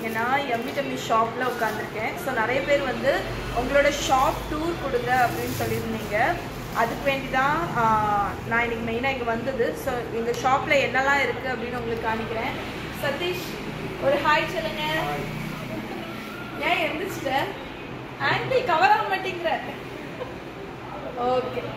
பார்த்தீங்கன்னா Emmy dummy ஷாப்பில் உட்காந்துருக்கேன் ஸோ நிறைய பேர் வந்து உங்களோட ஷாப் டூர் கொடுங்க அப்படின்னு சொல்லியிருந்தீங்க அதுக்கு வேண்டி தான் ஆஹ், நான் இன்னைக்கு மெயினாக இங்கே வந்தது ஸோ எங்கள் ஷாப்பில் என்னெல்லாம் இருக்குது அப்படின்னு உங்களுக்கு காமிக்கிறேன் சதீஷ் ஒரு ஹாய் சொல்லுங்க ஏன் எந்திரிச்சிட்ட ஆன்டி கவர் ஆக மாட்டேங்கிற ஓகே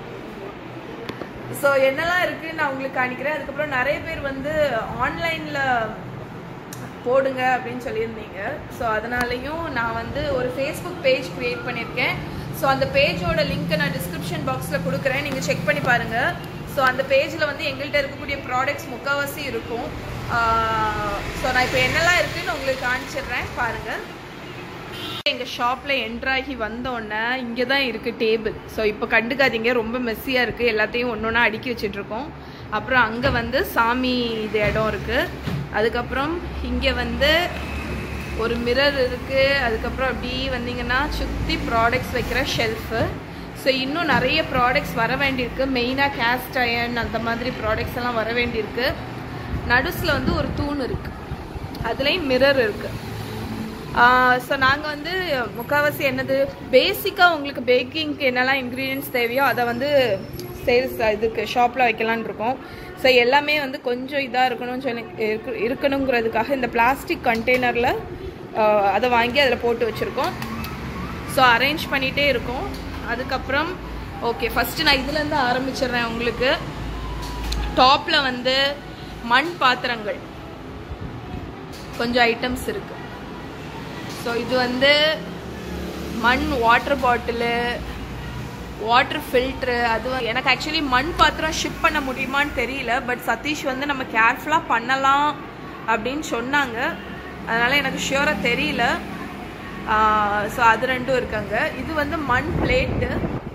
ஸோ என்னெல்லாம் இருக்குன்னு நான் உங்களுக்கு காணிக்கிறேன் அதுக்கப்புறம் நிறைய பேர் வந்து ஆன்லைனில் போடுங்க அப்படின்னு சொல்லியிருந்தீங்க ஸோ அதனாலையும் நான் வந்து ஒரு ஃபேஸ்புக் பேஜ் க்ரியேட் பண்ணியிருக்கேன் ஸோ அந்த பேஜோட லிங்க்கை நான் டிஸ்கிரிப்ஷன் பாக்ஸில் கொடுக்குறேன் நீங்கள் செக் பண்ணி பாருங்கள் ஸோ அந்த பேஜில் வந்து எங்கள்கிட்ட இருக்கக்கூடிய ப்ராடக்ட்ஸ் முக்கால்வாசி இருக்கும் ஸோ நான் இப்போ என்னெல்லாம் இருக்குன்னு உங்களுக்கு காமிச்சிடுறேன் பாருங்கள் எங்கள் ஷாப்பில் என்ட்ராகி வந்தோடனே இங்கே தான் இருக்குது டேபிள் ஸோ இப்போ கண்டுக்காதீங்க ரொம்ப மெஸ்ஸியாக இருக்குது எல்லாத்தையும் ஒன்று ஒன்றா அடுக்கி வச்சிட்ருக்கோம் அப்புறம் அங்கே வந்து சாமி இது இடம் இருக்குது அதுக்கப்புறம் இங்கே வந்து ஒரு மிரர் இருக்குது அதுக்கப்புறம் அப்படி வந்தீங்கன்னா சுற்றி ப்ராடக்ட்ஸ் வைக்கிற ஷெல்ஃபு ஸோ இன்னும் நிறைய ப்ராடக்ட்ஸ் வர வேண்டியிருக்கு மெயினாக கேஸ்ட் அயன் அந்த மாதிரி ப்ராடக்ட்ஸ் எல்லாம் வர வேண்டியிருக்கு நடுஸில் வந்து ஒரு தூண் இருக்குது அதுலேயும் மிரர் இருக்குது ஸோ நாங்கள் வந்து முக்கால்வாசி என்னது பேசிக்காக உங்களுக்கு பேக்கிங்க்கு என்னெல்லாம் இன்க்ரீடியன்ஸ் தேவையோ அதை வந்து சேல்ஸ் இதுக்கு ஷாப்பில் வைக்கலான்னு இருக்கோம் ஸோ எல்லாமே வந்து கொஞ்சம் இதாக இருக்கணும்னு சொல்லி இருக்கு- இருக்கணுங்கிறதுக்காக இந்த பிளாஸ்டிக் கண்டெய்னரில் அதை வாங்கி அதில் போட்டு வச்சுருக்கோம் ஸோ அரேஞ்ச் பண்ணிகிட்டே இருக்கோம் அதுக்கப்புறம் ஓகே ஃபஸ்ட்டு நான் இதுலேருந்து ஆரம்பிச்சிடுறேன் உங்களுக்கு டாப்பில் வந்து மண் பாத்திரங்கள் கொஞ்சம் ஐட்டம்ஸ் இருக்குது ஸோ இது வந்து மண் வாட்டர் பாட்டிலு வாட்டர் ஃபில்ட்ரு அது வந்து- எனக்கு ஆக்சுவலி மண் பாத்திரம் ஷிப் பண்ண முடியுமான்னு தெரியல பட் சதீஷ் வந்து நம்ம கேர்ஃபுல்லாக பண்ணலாம் அப்படின்னு சொன்னாங்க அதனால் எனக்கு ஷியோராக தெரியல ஸோ அது ரெண்டும் இருக்காங்க இது வந்து மண் பிளேட்டு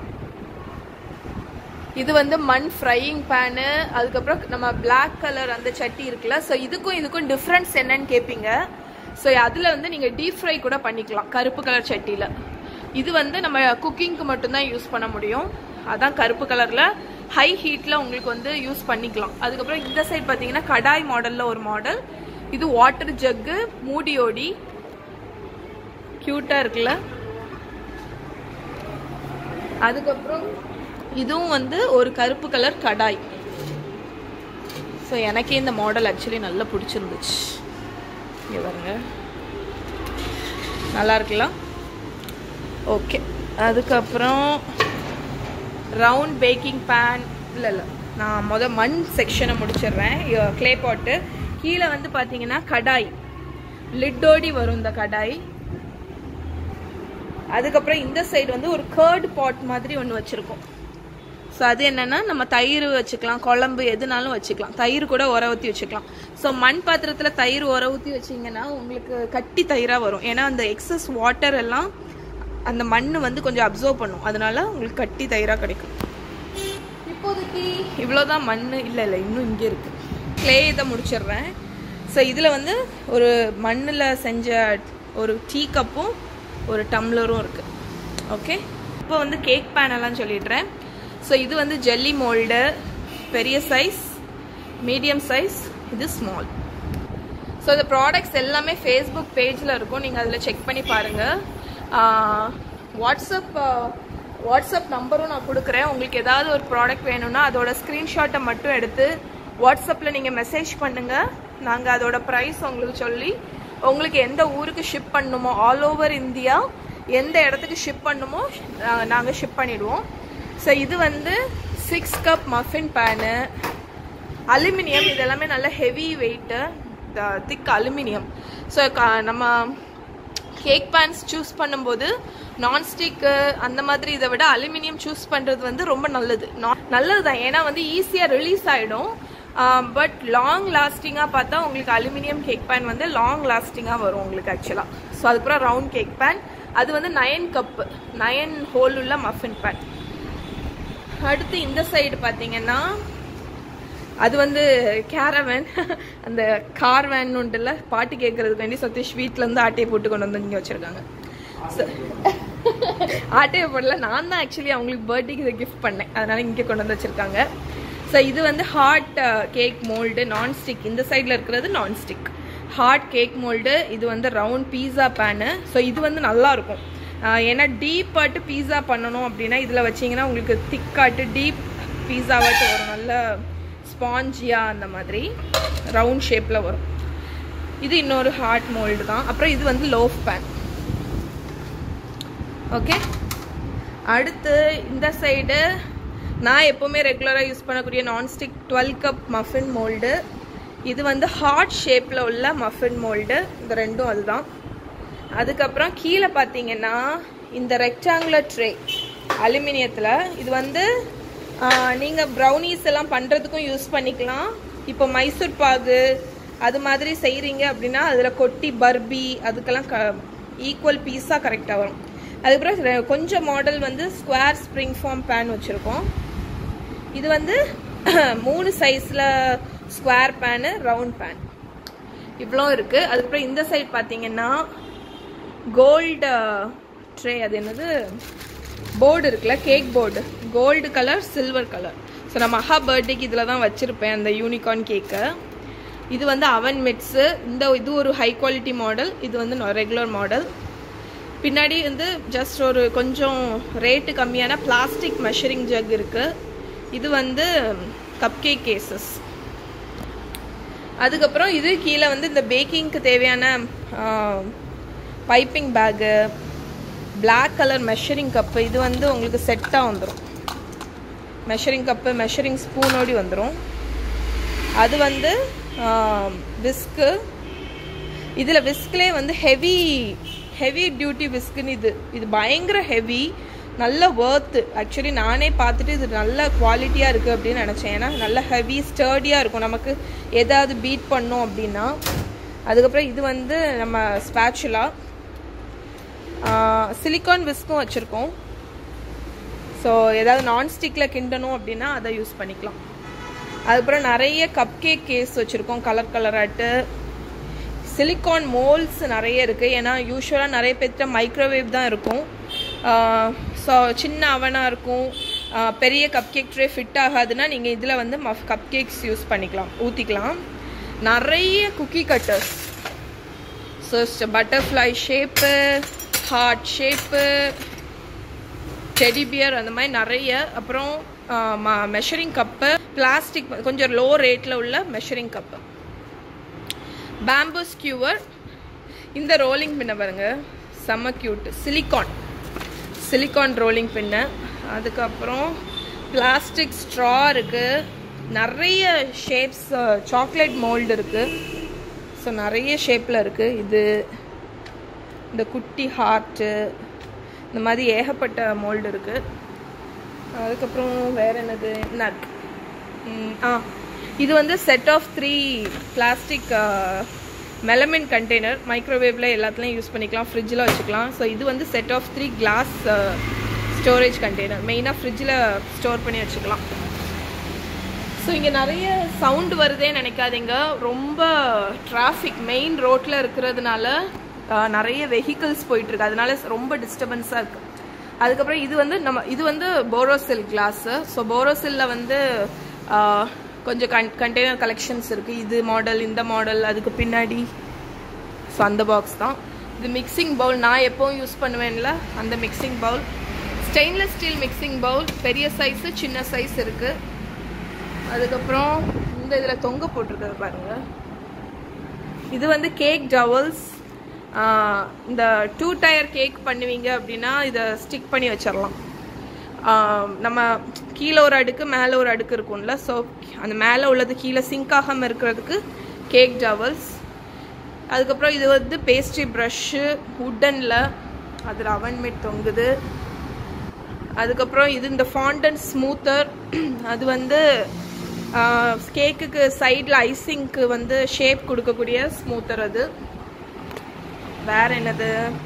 இது வந்து மண் ஃப்ரையிங் பேனு அதுக்கப்புறம் நம்ம Black கலர் அந்த சட்டி இருக்குல்ல ஸோ இதுக்கும் இதுக்கும் டிஃப்ரென்ஸ் என்னன்னு கேட்பீங்க ஸோ அதில் வந்து நீங்கள் டீப் ஃப்ரை கூட பண்ணிக்கலாம் கருப்பு கலர் சட்டியில் இது வந்து நம்ம குக்கிங்க்கு மட்டும்தான் யூஸ் பண்ண முடியும் அதான் கருப்பு கலரில் ஹை ஹீட்டில் உங்களுக்கு வந்து யூஸ் பண்ணிக்கலாம் அதுக்கப்புறம் இந்த சைடு பார்த்தீங்கன்னா கடாய் மாடலில் ஒரு மாடல் இது வாட்டர் ஜக்கு மூடியோடி க்யூட்டாக இருக்குல்ல அதுக்கப்புறம் இதுவும் வந்து ஒரு கருப்பு கலர் கடாய் ஸோ எனக்கே இந்த மாடல் ஆக்சுவலி நல்லா பிடிச்சிருந்துச்சு இங்கே பாருங்க நல்லா இருக்குல்ல ஓகே அதுக்கப்புறம் ரவுண்ட் பேக்கிங் பேன் இல்லை இல்லை நான் முத மண் செக்ஷனை முடிச்சிடுறேன் க்ளே பாட்டு கீழே வந்து பார்த்தீங்கன்னா கடாய் லிட்டோடி வரும் இந்த கடாய் அதுக்கப்புறம் இந்த சைடு வந்து ஒரு கேர்டு பாட் மாதிரி ஒன்று வச்சுருக்கோம் ஸோ அது என்னன்னா நம்ம தயிர் வச்சுக்கலாம் குழம்பு எதுனாலும் வச்சுக்கலாம் தயிர் கூட உர ஊற்றி வச்சுக்கலாம் ஸோ மண் பாத்திரத்தில் தயிர் உர ஊற்றி வச்சிங்கன்னா உங்களுக்கு கட்டி தயிராக வரும் ஏன்னா அந்த எக்ஸஸ் வாட்டர் எல்லாம் அந்த மண் வந்து கொஞ்சம் அப்சர்வ் பண்ணும் அதனால உங்களுக்கு கட்டி தயிராக கிடைக்கும் இப்போதைக்கு இவ்வளோதான் மண் இல்லை இல்லை இன்னும் இங்கே இருக்குது க்ளே இதை முடிச்சிடுறேன் ஸோ இதில் வந்து ஒரு மண்ணில் செஞ்ச ஒரு டீ கப்பும் ஒரு டம்ளரும் இருக்குது ஓகே இப்போ வந்து கேக் பேன் எல்லாம் சொல்லிடுறேன் ஸோ இது வந்து ஜெல்லி மோல்டு பெரிய சைஸ் மீடியம் சைஸ் இது ஸ்மால் ஸோ இந்த ப்ராடக்ட்ஸ் எல்லாமே ஃபேஸ்புக் பேஜில் இருக்கும் நீங்கள் அதில் செக் பண்ணி பாருங்கள் வாட்ஸ்அப் வாட்ஸ்அப் நம்பரும் நான் கொடுக்குறேன் உங்களுக்கு ஏதாவது ஒரு ப்ராடக்ட் வேணும்னா அதோட ஸ்க்ரீன்ஷாட்டை மட்டும் எடுத்து வாட்ஸ்அப்பில் நீங்கள் மெசேஜ் பண்ணுங்கள் நாங்கள் அதோட ப்ரைஸ் உங்களுக்கு சொல்லி உங்களுக்கு எந்த ஊருக்கு ஷிப் பண்ணணுமோ ஆல் ஓவர் இந்தியா எந்த இடத்துக்கு ஷிப் பண்ணணுமோ நாங்கள் ஷிப் பண்ணிடுவோம் ஸோ இது வந்து six cup muffin pan aluminium இது எல்லாமே நல்ல heavy weight thick aluminium so நம்ம கேக் பேன்ஸ் சூஸ் பண்ணும்போது நான்ஸ்டிக்கு அந்த மாதிரி இதை விட அலுமினியம் சூஸ் பண்ணுறது வந்து ரொம்ப நல்லது நான் நல்லது தான் ஏன்னா வந்து ஈஸியாக ரிலீஸ் ஆகிடும் பட் லாங் லாஸ்டிங்காக பார்த்தா உங்களுக்கு அலுமினியம் கேக் பேன் வந்து லாங் லாஸ்டிங்காக வரும் உங்களுக்கு ஆக்சுவலாக ஸோ அதுக்கப்புறம் ரவுண்ட் கேக் பேன் அது வந்து நயன் கப்பு நயன் ஹோல் உள்ள மஃபின் பேன் அடுத்து இந்த சைடு பார்த்தீங்கன்னா அது வந்து கேரவேன் அந்த கார் வேன் உண்டுல பாட்டு கேட்கறதுக்கு வேண்டி சதீஷ் வீட்ல இருந்து ஆட்டையை போட்டு கொண்டு வந்து இங்கே வச்சிருக்காங்க So, ஆட்டையை போடல நான் தான் ஆக்சுவலி அவங்களுக்கு பர்த்டேக்கு இதை கிஃப்ட் பண்ணேன் அதனால இங்கே கொண்டு வந்து வச்சிருக்காங்க ஸோ இது வந்து ஹாட் கேக் மோல்டு நான்ஸ்டிக் இந்த சைடில் இருக்கிறது நான்ஸ்டிக் ஹார்ட் கேக் மோல்டு இது வந்து ரவுண்ட் பீஸா பேனு ஸோ இது வந்து நல்லா இருக்கும் ஆஹ் ஏன்னா டீப் ஆட்டு பீஸா பண்ணணும் அப்படின்னா இதில் வச்சிங்கன்னா உங்களுக்கு திக்காட்டு டீப் பீஸாவாட்டு வரும் நல்ல ஸ்பாஞ்சியாக அந்த மாதிரி ரவுண்ட் ஷேப்பில் வரும் இது இன்னொரு ஹார்ட் மோல்டு தான் அப்புறம் இது வந்து லோஃப் பேன் ஓகே அடுத்து இந்த சைடு நான் எப்போவுமே ரெகுலராக யூஸ் பண்ணக்கூடிய nonstick twelve cup muffin mould இது வந்து ஹார்ட் ஷேப்பில் உள்ள மஃபின் மோல்டு இந்த ரெண்டும் அதுதான் அதுக்கப்புறம் கீழே பார்த்தீங்கன்னா இந்த ரெக்டாங்குலர் ட்ரே அலுமினியத்தில் இது வந்து நீங்கள் ப்ரௌனீஸ் எல்லாம் பண்ணுறதுக்கும் யூஸ் பண்ணிக்கலாம் இப்போ மைசூர் பாகு அது மாதிரி செய்கிறீங்க அப்படின்னா அதில் கொட்டி பர்பி அதுக்கெல்லாம் க ஈக்குவல் பீஸாக கரெக்டாக வரும் அதுக்கப்புறம் ரெ- கொஞ்சம் மாடல் வந்து ஸ்கொயர் ஸ்ப்ரிங் ஃபார்ம் பேன் வச்சுருக்கோம் இது வந்து மூணு சைஸில் ஸ்கொயர் பேனு ரவுண்ட் பேன் இவ்வளோ இருக்குது அதுக்கப்புறம் இந்த சைடு பார்த்தீங்கன்னா கோல்டு ட்ரே அது என்னது போர்டு இருக்குல்ல cake board gold colour silver colour so நான் மஹா பர்த்டேக்கு இதில் தான் வச்சுருப்பேன் அந்த யூனிகார்ன் கேக்கை இது வந்து அவன் மிட்ஸு இந்த இது ஒரு ஹை குவாலிட்டி மாடல் இது வந்து ரெகுலர் மாடல் பின்னாடி வந்து ஜஸ்ட் ஒரு கொஞ்சம் ரேட்டு கம்மியான பிளாஸ்டிக் மெஷரிங் ஜக் இருக்குது இது வந்து கப் கேக் கேசஸ் அதுக்கப்புறம் இது கீழே வந்து இந்த பேக்கிங்க்கு தேவையான piping bag Black colour measuring cup இது வந்து உங்களுக்கு செட்டாக வந்துடும் மெஷரிங் கப்பு மெஷரிங் ஸ்பூனோடி வந்துடும் அது வந்து விஸ்க்கு இதில் விஸ்க்லேயே வந்து ஹெவி ஹெவி டியூட்டி விஸ்க்குன்னு இது இது பயங்கர ஹெவி நல்ல ஒர்த்து ஆக்சுவலி நானே பார்த்துட்டு இது நல்ல குவாலிட்டியாக இருக்குது அப்படின்னு நினச்சேன் ஏன்னா நல்ல ஹெவி ஸ்டர்டியாக இருக்கும் நமக்கு ஏதாவது பீட் பண்ணோம் அப்படின்னா அதுக்கப்புறம் இது வந்து நம்ம ஸ்பேச்சுலா சிலிக்கான் விஸ்க்கும் வச்சுருக்கோம் ஸோ ஏதாவது நான்ஸ்டிக்கில் கிண்டணும் அப்படின்னா அதை யூஸ் பண்ணிக்கலாம் அதுக்கப்புறம் நிறைய கப் கேக் கேஸ் வச்சுருக்கோம் கலர் கலராட்டு சிலிக்கான் மோல்ஸ் நிறைய இருக்குது ஏன்னா யூஸ்வலாக நிறைய பேர்கிட்ட மைக்ரோவேவ் தான் இருக்கும் ஸோ சின்ன அவனாக இருக்கும் ஆஹ் பெரிய கப் கேக் ட்ரே ஃபிட் ஆகாதுன்னா நீங்கள் இதில் வந்து மஃப் கப் கேக்ஸ் யூஸ் பண்ணிக்கலாம் ஊற்றிக்கலாம் நிறைய cookie cutters so butterfly shape heart shape teddy bear அந்த மாதிரி நிறைய அப்புறம் மெஷரிங் கப்பு பிளாஸ்டிக் கொஞ்சம் லோ ரேட்டில் உள்ள மெஷரிங் கப்பு பேம்பு ஸ்கியூவர் இந்த ரோலிங் பின்ன பாருங்க செம்ம cute silicone silicone rolling pin அதுக்கப்புறம் பிளாஸ்டிக் ஸ்ட்ரா இருக்குது நிறைய ஷேப்ஸ் சாக்லேட் மோல்டு இருக்குது ஸோ நிறைய ஷேப்பில் இருக்குது இது இந்த குட்டி ஹார்ட்டு இந்த மாதிரி ஏகப்பட்ட மோல்டு இருக்குது அதுக்கப்புறம் வேற என்னது நட் ஆ இது வந்து set of three plastic melamine container மைக்ரோவேவில் எல்லாத்துலேயும் யூஸ் பண்ணிக்கலாம் ஃப்ரிட்ஜில் வச்சுக்கலாம் ஸோ இது வந்து set of three glass storage container மெயினாக ஃப்ரிட்ஜில் ஸ்டோர் பண்ணி வச்சுக்கலாம் ஸோ இங்கே நிறைய சவுண்டு வருதே நினைக்காதீங்க ரொம்ப டிராஃபிக் மெயின் ரோட்டில் இருக்கிறதுனால ஆஹ், நிறைய வெஹிக்கிள்ஸ் போயிட்டுருக்கு அதனால ரொம்ப டிஸ்டர்பன்ஸாக இருக்குது அதுக்கப்புறம் இது வந்து நம்ம இது வந்து போரோசில் கிளாஸு ஸோ போரோசில்ல வந்து ஆஹ், கொஞ்சம் கன் கண்டெய்னர் கலெக்ஷன்ஸ் இருக்குது இது மாடல் இந்த மாடல் அதுக்கு பின்னாடி ஸோ அந்த பாக்ஸ் தான் இது மிக்சிங் பவுல் நான் எப்போவும் யூஸ் பண்ணுவேன்ல அந்த mixing bowl stainless steel mixing bowl பெரிய சைஸு சின்ன சைஸ் இருக்குது அதுக்கப்புறம் இந்த இதில் தொங்க போட்டிருக்கிறது பாருங்க இது வந்து கேக் டவல்ஸ் இந்த டூ டயர் கேக் பண்ணுவீங்க அப்படின்னா இதை ஸ்டிக் பண்ணி வச்சிடலாம் ஆஹ் நம்ம கீழே ஒரு அடுக்கு மேலே ஒரு அடுக்கு இருக்கும்ல ஸோ அந்த மேலே உள்ளது கீழே சிங்க் ஆகாமல் இருக்கிறதுக்கு கேக் டவல்ஸ் அதுக்கப்புறம் இது வந்து பேஸ்ட்ரி ப்ரஷ்ஷு உட்டனில் அது ரவன் மேட் தொங்குது அதுக்கப்புறம் இது இந்த ஃபாண்டன் ஸ்மூத்தர் அது வந்து கேக்குக்கு சைடில் ஐசிங்க்கு வந்து ஷேப் கொடுக்கக்கூடிய ஸ்மூத்தர் அது வேற என்னது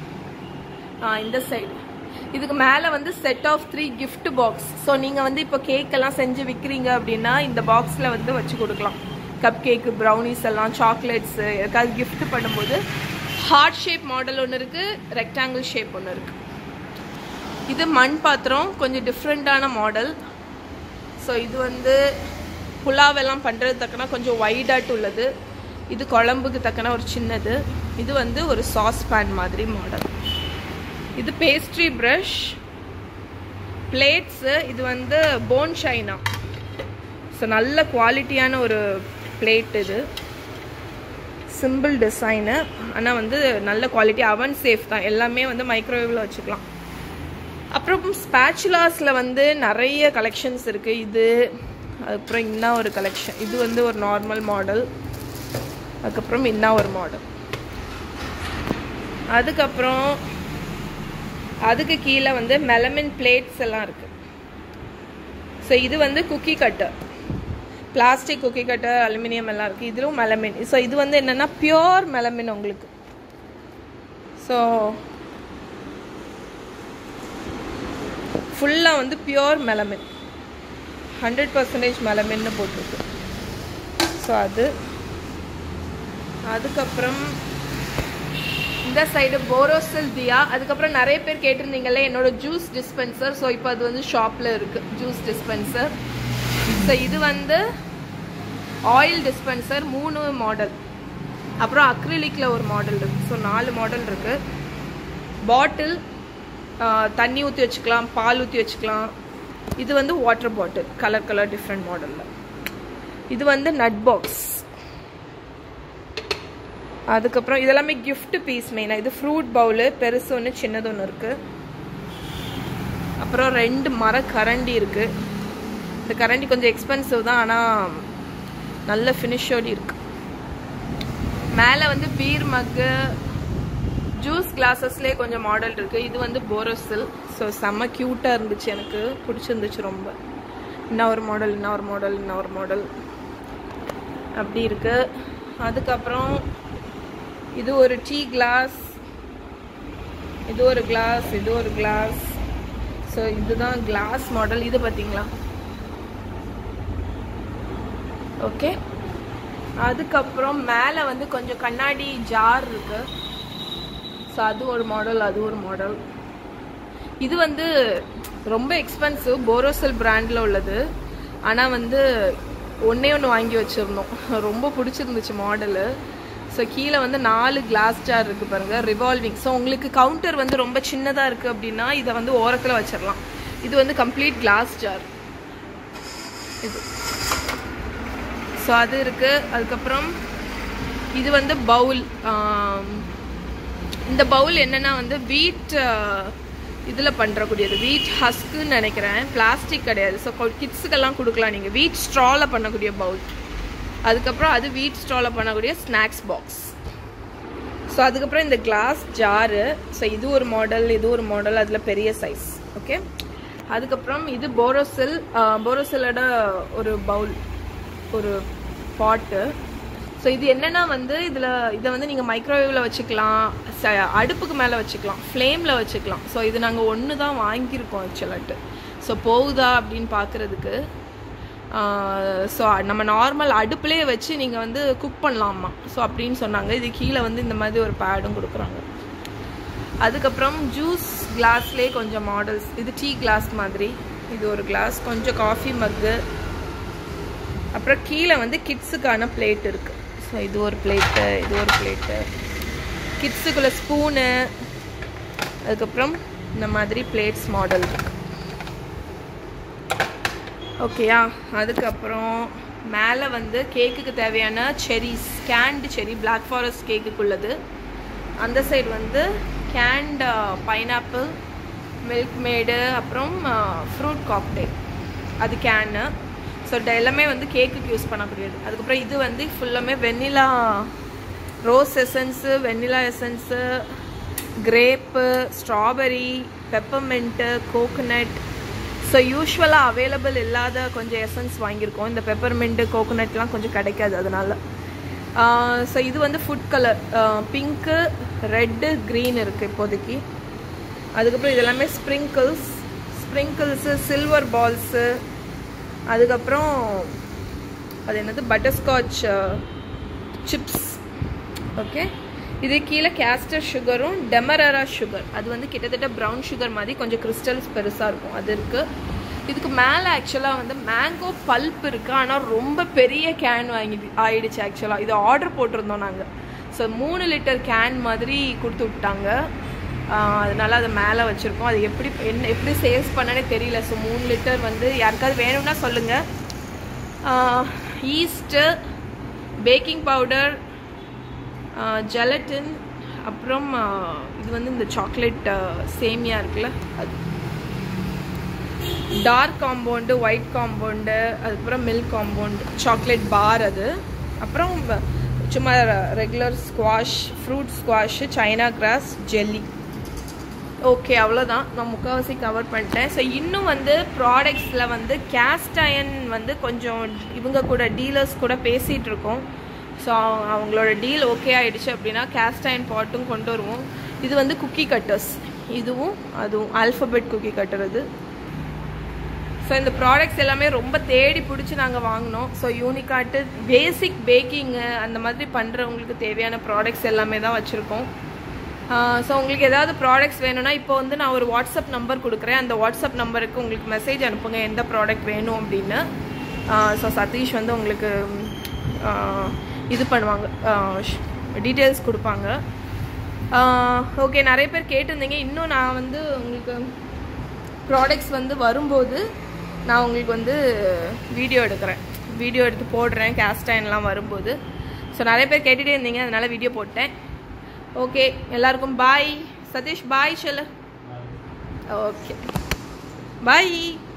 ஆ, இந்த சைடு இதுக்கு மேலே வந்து set of three gift box so நீங்கள் வந்து இப்போ கேக் எல்லாம் செஞ்சு விற்கிறீங்க அப்படின்னா இந்த பாக்ஸில் வந்து வச்சு கொடுக்கலாம் கப் கேக்கு ப்ரௌனிஸ் எல்லாம் சாக்லேட்ஸு எதுக்காவது gift பண்ணும்போது ஹார்ட் ஷேப் மாடல் ஒன்று இருக்குது ரெக்டாங்கிள் ஷேப் ஒன்று இருக்குது இது மண் பாத்திரம் கொஞ்சம் டிஃப்ரெண்ட்டான மாடல் ஸோ இது வந்து புலாவெல்லாம் பண்ணுறது தக்கன கொஞ்சம் வைடாட்டு உள்ளது இது குழம்புக்கு தக்கன ஒரு சின்னது இது வந்து ஒரு சாஸ் பேன் மாதிரி மாடல் இது பேஸ்ட்ரி ப்ரஷ் பிளேட்ஸு இது வந்து போன் ஷைனா ஸோ நல்ல குவாலிட்டியான ஒரு பிளேட் இது சிம்பிள் டிசைனு ஆனால் வந்து நல்ல குவாலிட்டி அவன் சேஃப் தான் எல்லாமே வந்து மைக்ரோவேவில் வச்சுக்கலாம் அப்புறம் ஸ்பேச்சுலாஸில் வந்து நிறைய கலெக்ஷன்ஸ் இருக்குது இது அதுக்கப்புறம் இன்னும் ஒரு கலெக்ஷன் இது வந்து ஒரு நார்மல் மாடல் அதுக்கப்புறம் இன்னும் ஒரு மாடல் அதுக்கப்புறம் அதுக்கு கீழே வந்து மெலமின் பிளேட்ஸ் எல்லாம் இருக்குது ஸோ இது வந்து cookie cutter plastic cookie cutter aluminium எல்லாம் இருக்குது இதுவும் மெலமின் ஸோ இது வந்து என்னென்னா பியோர் மெலமின் உங்களுக்கு ஸோ ஃபுல்லாக வந்து பியோர் மெலமின் ஹண்ட்ரட் பர்சன்டேஜ் மெலமின்னு போட்டிருக்கு ஸோ அது அதுக்கப்புறம் இந்த சைடு போரோசில் தியா அதுக்கப்புறம் நிறைய பேர் கேட்டிருந்தீங்கல்ல என்னோட ஜூஸ் டிஸ்பென்சர் ஸோ இப்போ அது வந்து ஷாப்பில் இருக்குது ஜூஸ் டிஸ்பென்சர் ஸோ இது வந்து ஆயில் டிஸ்பென்சர் மூணு மாடல் அப்புறம் அக்ரிலிக்கில் ஒரு மாடல் இருக்குது ஸோ நாலு மாடல் இருக்குது பாட்டில் தண்ணி ஊற்றி வச்சுக்கலாம் பால் ஊற்றி வச்சுக்கலாம் இது வந்து water bottle colour colour different மாடலில் இது வந்து நட் பாக்ஸ் அதுக்கப்புறம் இதெல்லாமே கிஃப்ட் பீஸ் மெயினாக இது ஃப்ரூட் பவுலு பெருசு ஒன்று சின்னது ஒன்று இருக்குது அப்புறம் ரெண்டு மர கரண்டி இருக்குது இந்த கரண்டி கொஞ்சம் எக்ஸ்பென்சிவ் தான் ஆனால் நல்ல ஃபினிஷோடு இருக்கு மேலே வந்து பீர் மக்கு ஜூஸ் கிளாஸஸ்லேயே கொஞ்சம் மாடல் இருக்குது இது வந்து போரோசில் ஸோ செம்ம க்யூட்டாக இருந்துச்சு எனக்கு பிடிச்சிருந்துச்சு ரொம்ப இன்னும் ஒரு மாடல் இன்னும் ஒரு மாடல் இன்னும் ஒரு மாடல் அப்படி இருக்குது அதுக்கப்புறம் இது ஒரு டீ கிளாஸ் இது ஒரு கிளாஸ் இது ஒரு கிளாஸ் ஸோ இதுதான் கிளாஸ் மாடல் இது பார்த்தீங்களா ஓகே அதுக்கப்புறம் மேலே வந்து கொஞ்சம் கண்ணாடி ஜார் இருக்கு ஸோ அது ஒரு மாடல் அது ஒரு மாடல் இது வந்து ரொம்ப எக்ஸ்பென்சிவ் போரோசல் பிராண்டில் உள்ளது ஆனால் வந்து ஒன்றே ஒன்று வாங்கி வச்சுருந்தோம் ரொம்ப பிடிச்சிருந்துச்சு மாடலு ஸோ கீழே வந்து நாலு கிளாஸ் ஜார் இருக்குது பாருங்கள் ரிவால்விங் ஸோ உங்களுக்கு கவுண்டர் வந்து ரொம்ப சின்னதாக இருக்குது அப்படின்னா இதை வந்து ஓரத்தில் வச்சிடலாம் இது வந்து கம்ப்ளீட் கிளாஸ் ஜார் இது ஸோ அது இருக்குது அதுக்கப்புறம் இது வந்து பவுல் இந்த பவுல் என்னென்னா வந்து வீட் இதில் பண்ணுறக்கூடியது வீட் ஹஸ்க்குன்னு நினைக்கிறேன் பிளாஸ்டிக் கிடையாது ஸோ கிட்ஸுக்கெல்லாம் கொடுக்கலாம் நீங்கள் வீட் ஸ்ட்ராவில் பண்ணக்கூடிய பவுல் அதுக்கப்புறம் அது வீட் ஸ்டாலில் பண்ணக்கூடிய ஸ்நாக்ஸ் பாக்ஸ் ஸோ அதுக்கப்புறம் இந்த கிளாஸ் ஜாரு ஸோ இது ஒரு மாடல் இது ஒரு மாடல் அதில் பெரிய சைஸ் ஓகே அதுக்கப்புறம் இது போரோசில் போரோசிலோட ஒரு பவுல் ஒரு பாட்டு ஸோ இது என்னென்னா வந்து இதில் இதை வந்து நீங்கள் மைக்ரோவேவில் வச்சுக்கலாம் ச அடுப்புக்கு மேலே வச்சுக்கலாம் ஃப்ளேமில் வச்சுக்கலாம் ஸோ இது நாங்கள் ஒன்று தான் வாங்கியிருக்கோம் ஆக்சுவலாட்டு ஸோ போகுதா அப்படின்னு பார்க்குறதுக்கு ஸோ நம்ம நார்மல் அடுப்புலேயே வச்சு நீங்கள் வந்து குக் பண்ணலாமா ஸோ அப்படின்னு சொன்னாங்க இது கீழே வந்து இந்த மாதிரி ஒரு பேடும் கொடுக்குறாங்க அதுக்கப்புறம் ஜூஸ் கிளாஸ்லேயே கொஞ்சம் மாடல்ஸ் இது டீ கிளாஸ் மாதிரி இது ஒரு கிளாஸ் கொஞ்சம் காஃபி மக்கு அப்புறம் கீழே வந்து கிட்ஸுக்கான பிளேட் இருக்குது ஸோ இது ஒரு பிளேட்டு இது ஒரு பிளேட்டு கிட்ஸுக்குள்ள ஸ்பூனு அதுக்கப்புறம் இந்த மாதிரி பிளேட்ஸ் மாடல் இருக்குது ஓகேயா அதுக்கப்புறம் மேலே வந்து கேக்குக்கு தேவையான cherries canned cherry black forest கேக்குக்குள்ளது அந்த சைடு வந்து கேண்ட் பைனாப்பிள் மில்க் மேடு அப்புறம் ஃப்ரூட் காக்டெயில் அது கேனு ஸோ எல்லாமே வந்து கேக்குக்கு யூஸ் பண்ணக்கூடியது அதுக்கப்புறம் இது வந்து ஃபுல்லாமே vanilla rose essence vanilla essence grape strawberry peppermint coconut so யூஸ்வலாக அவைலபிள் இல்லாத கொஞ்சம் எசன்ஸ் வாங்கியிருக்கோம் இந்த பெப்பர்மெண்ட்டு கோகோனட்லாம் கொஞ்சம் கிடைக்காது அதனால ஸோ இது வந்து food colour pink red green இருக்குது இப்போதைக்கு அதுக்கப்புறம் இதெல்லாமே ஸ்ப்ரிங்கிள்ஸ் ஸ்ப்ரிங்கிள்ஸு சில்வர் பால்ஸு அதுக்கப்புறம் அது என்னது பட்டர்ஸ்காட்ச் சிப்ஸ் ஓகே இது கீழே கேஸ்டர் சுகரும் டெமரரா சுகர் அது வந்து கிட்டத்தட்ட ப்ரௌன் சுகர் மாதிரி கொஞ்சம் கிறிஸ்டல்ஸ் பெருசாக இருக்கும் அது இருக்குது இதுக்கு மேலே ஆக்சுவலாக வந்து மேங்கோ பல்ப் இருக்குது ஆனால் ரொம்ப பெரிய கேன் வாங்கி ஆயிடுச்சு ஆக்சுவலாக இது ஆர்டர் போட்டிருந்தோம் நாங்கள் ஸோ மூணு லிட்டர் கேன் மாதிரி கொடுத்து விட்டாங்க ஆஹ் அதனால அதை மேலே வச்சுருக்கோம் அது எப்படி என்ன எப்படி சேல்ஸ் பண்ணனே தெரியல ஸோ மூணு லிட்டர் வந்து யாருக்காவது வேணும்னா சொல்லுங்கள் ஈஸ்ட்டு பேக்கிங் பவுடர் ஜெலட்டின் அப்புறம் ஆஹ் இது வந்து இந்த சாக்லேட் சேமியா இருக்குல்ல அது டார்க் காம்பவுண்டு ஒயிட் காம்பவுண்டு அதுக்கப்புறம் மில்க் காம்பவுண்டு சாக்லேட் பார் அது அப்புறம் வ- சும்மா regular squash fruit squash China grass jelly okay அவ்வளோதான் நான் முக்கால்வாசி கவர் பண்ணிட்டேன் ஸோ இன்னும் வந்து ப்ராடக்ட்ஸில் வந்து கேஸ்ட் அயன் வந்து கொஞ்சம் இவங்க கூட டீலர்ஸ் கூட பேசிகிட்டு இருக்கோம் ஸோ அவங்களோட டீல் ஓகே ஆயிடுச்சு அப்படின்னா கேஸ்ட் அயன் பாட்டும் கொண்டு வருவோம் இது வந்து குக்கி கட்டர்ஸ் இதுவும் அதுவும் ஆல்ஃபபெட் குக்கி கட்டர் இது ஸோ இந்த ப்ராடக்ட்ஸ் எல்லாமே ரொம்ப தேடி பிடிச்சி நாங்கள் வாங்கினோம் ஸோ யூனிகாட்டு பேசிக் பேக்கிங்கு அந்த மாதிரி பண்ணுறவங்களுக்கு தேவையான ப்ராடக்ட்ஸ் எல்லாமே தான் வச்சுருக்கோம் ஸோ உங்களுக்கு ஏதாவது ப்ராடக்ட்ஸ் வேணும்னா இப்போ வந்து நான் ஒரு வாட்ஸ்அப் நம்பர் கொடுக்குறேன் அந்த வாட்ஸ்அப் நம்பருக்கு உங்களுக்கு மெசேஜ் அனுப்புங்க எந்த ப்ராடக்ட் வேணும் அப்படின்னு ஸோ சதீஷ் வந்து உங்களுக்கு ஆஹ், இது பண்ணுவாங்க டீட்டெயில்ஸ் கொடுப்பாங்க ஓகே நிறைய பேர் கேட்டிருந்தீங்க இன்னும் நான் வந்து உங்களுக்கு ப்ராடக்ட்ஸ் வந்து வரும்போது நான் உங்களுக்கு வந்து வீடியோ எடுக்கிறேன் வீடியோ எடுத்து போடுறேன் கேஸ்ட் அயன்லாம் வரும்போது ஸோ நிறைய பேர் கேட்டுகிட்டே இருந்தீங்க அதனால் வீடியோ போட்டேன் ஓகே எல்லாருக்கும் பாய் சதீஷ் பாய் சொல்லு ஓகே பாய்